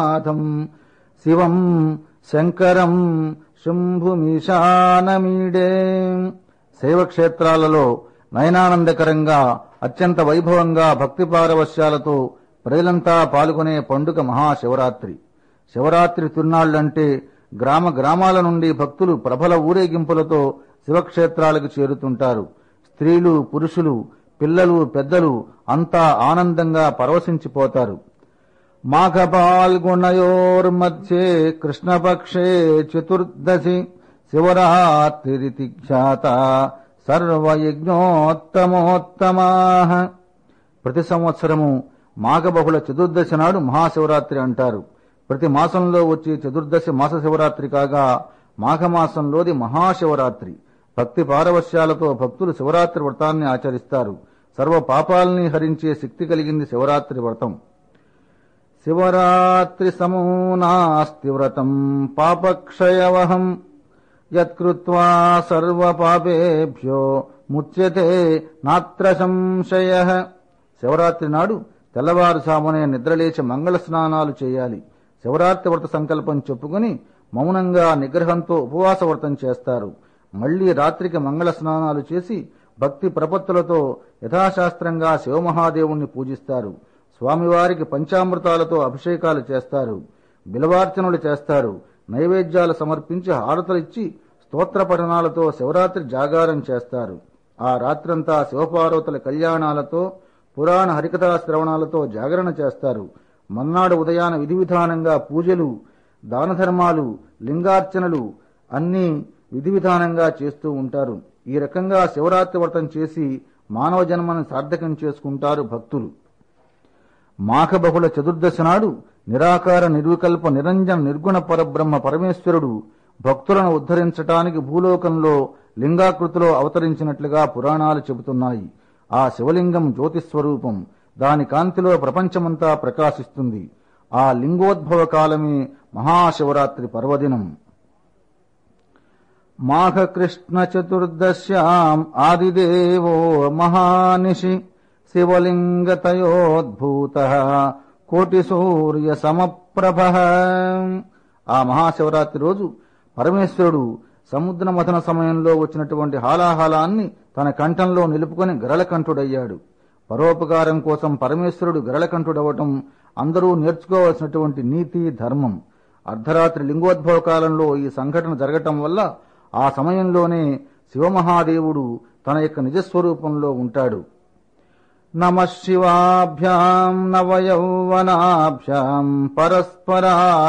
నాథం శివం శంకరం శంభుమీశానమీడే శైవక్షేత్రాలలో నయనానందకరంగా అత్యంత వైభవంగా భక్తి పారవశ్యాలతో ప్రజలంతా పాల్గొనే పండుగ మహాశివరాత్రి శివరాత్రి తిరునాళ్లంటే గ్రామ గ్రామాల నుండి భక్తులు ప్రబల ఊరేగింపులతో శివక్షేత్రాలకు చేరుతుంటారు స్త్రీలు పురుషులు పిల్లలు పెద్దలు అంతా ఆనందంగా పరవశించిపోతారు మాఘ పాల్గొనయోర్మధ్యే కృష్ణపక్షే చతుర్దశి శివరాత్రిరితి ఖ్యాత సర్వయజ్ఞోత్తమోత్తమా ప్రతి సంవత్సరము మాఘబహుళ చతుర్దశి నాడు మహాశివరాత్రి అంటారు ప్రతి మాసంలో వచ్చే చతుర్దశి మాస శివరాత్రి కాగా మాఘమాసంలోది మహాశివరాత్రి భక్తి పారవశ్యాలతో భక్తులు శివరాత్రి వ్రతాన్ని ఆచరిస్తారు సర్వ పాపాల్ని హరించే శక్తి కలిగింది శివరాత్రి వ్రతం శివరాత్రి సమో నాస్తి వ్రతం పాపక్షయవహం యత్కృత్వా సర్వపాపేభ్యో ముచ్యతే నాత్ర సంశయ శివరాత్రి నాడు తెల్లవారుజామునే నిద్రలేచి మంగళ స్నానాలు చేయాలి శివరాత్రి వ్రత సంకల్పం చెప్పుకుని మౌనంగా నిగ్రహంతో ఉపవాస వ్రతం చేస్తారు మళ్లీ రాత్రికి మంగళ స్నానాలు చేసి భక్తి ప్రపత్తులతో యథాశాస్త్రంగా శివమహాదేవుణ్ణి పూజిస్తారు స్వామివారికి పంచామృతాలతో అభిషేకాలు చేస్తారు బిలవార్చనలు చేస్తారు నైవేద్యాలు సమర్పించి హారతలిచ్చి స్తోత్ర పఠనాలతో శివరాత్రి జాగారం చేస్తారు ఆ రాత్రంతా శివపార్వతుల కళ్యాణాలతో పురాణ హరికథా శ్రవణాలతో జాగరణ చేస్తారు మన్నాడు ఉదయాన విధి విధానంగా పూజలు దానధర్మాలు లింగార్చనలు అన్నీ విధి విధానంగా చేస్తూ ఉంటారు ఈ రకంగా శివరాత్రి వ్రతం చేసి మానవ జన్మను సార్థకం చేసుకుంటారు భక్తులు మాఘబహుళ చతుర్దశి నాడు నిరాకార నిర్వికల్ప నిరంజన నిర్గుణ పరబ్రహ్మ పరమేశ్వరుడు భక్తులను ఉద్ధరించటానికి భూలోకంలో లింగాకృతిలో అవతరించినట్లుగా పురాణాలు చెబుతున్నాయి ఆ శివలింగం జ్యోతిస్వరూపం దాని కాంతిలో ప్రపంచమంతా ప్రకాశిస్తుంది ఆ లింగోద్భవ కాలమే మహాశివరాత్రి పర్వదినం మాఘకృష్ణ చతుర్దశ్యాం ఆదిదేవో మహానిషి శివలింగతయోద్భూత కోటి సూర్య సమప్రభ ఆ మహాశివరాత్రి రోజు పరమేశ్వరుడు సముద్ర మథన సమయంలో వచ్చినటువంటి హాలాహలాన్ని తన కంఠంలో నిలుపుకొని గరళకంఠుడయ్యాడు పరోపకారం కోసం పరమేశ్వరుడు గరళకంఠుడవటం అందరూ నేర్చుకోవాల్సినటువంటి నీతి ధర్మం అర్ధరాత్రి లింగోద్భవ కాలంలో ఈ సంఘటన జరగటం వల్ల ఆ సమయంలోనే శివమహాదేవుడు తన యొక్క నిజస్వరూపంలో ఉంటాడు నమ శివాభ్యాం నవయౌవనాభ్యాం పరస్పరా